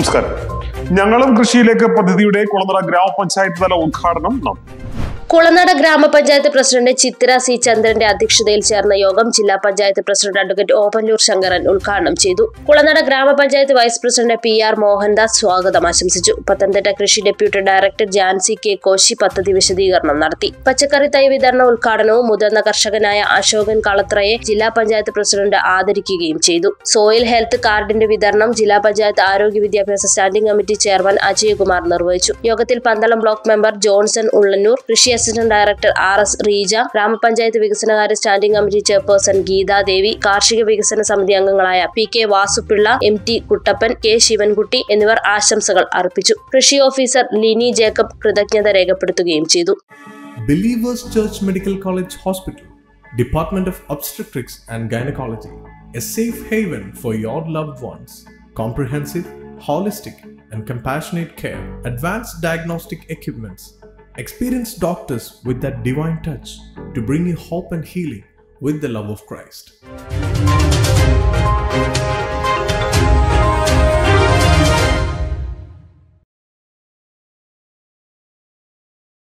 നമസ്കാരം ഞങ്ങളും കൃഷിയിലേക്ക് പദ്ധതിയുടെ കുളനട ഗ്രാമപഞ്ചായത്ത് തല ഉദ്ഘാടനം നടന്നു കുളനട ഗ്രാമപഞ്ചായത്ത് പ്രസിഡന്റ് ചിത്തിര സി ചന്ദ്രന്റെ അധ്യക്ഷതയിൽ ചേർന്ന യോഗം ജില്ലാ പഞ്ചായത്ത് പ്രസിഡന്റ് അഡ്വക്കേറ്റ് ഓപ്പന്നൂർ ശങ്കരൻ ഉദ്ഘാടനം ചെയ്തു കുളനട ഗ്രാമപഞ്ചായത്ത് vice president P R Mohandas സ്വാഗതം ആശംസിച്ചു പത്തനംതിട്ട കൃഷി deputy director Jancy K Koshy പദ്ധതി വിശദീകരണം നടത്തി പച്ചക്കറി തൈ വിതരണ ഉദ്ഘാടനവും മുതിർന്ന കർഷകനായ അശോകൻ കളത്രയെ ജില്ലാ പഞ്ചായത്ത് പ്രസിഡന്റ് ആദരിക്കുകയും ചെയ്തു സോയിൽ ഹെൽത്ത് കാർഡിന്റെ വിതരണം ജില്ലാ പഞ്ചായത്ത് ആരോഗ്യ വിദ്യാഭ്യാസ സ്റ്റാൻഡിംഗ് കമ്മിറ്റി ചെയർമാൻ അജയകുമാർ നിർവഹിച്ചു യോഗത്തിൽ Pandalam block member Johnson Ullannoor കൃഷി assistant director R S Reeja ഗ്രാമപഞ്ചായത്ത് വികസനകാര്യ സ്റ്റാൻഡിംഗ് കമ്മിറ്റി ചെയർപേഴ്സൺ ഗീതാദേവി കാർഷിക വികസന സമിതി അംഗങ്ങളായ P K Vasupillai M T Kuttappan K Sivankutty എന്നിവർ ആശംസകൾ അർപ്പിച്ചു കൃഷി ഓഫീസർ ലിനി ജേക്കബ് കൃതജ്ഞത രേഖപ്പെടുത്തുകയും ചെയ്തു Believers Church Medical College Hospital, Department of Obstetrics and Gynecology, a safe haven for your loved ones. Comprehensive, holistic, and compassionate care, advanced diagnostic equipments, experienced doctors with that divine touch to bring you hope and healing with the love of Christ.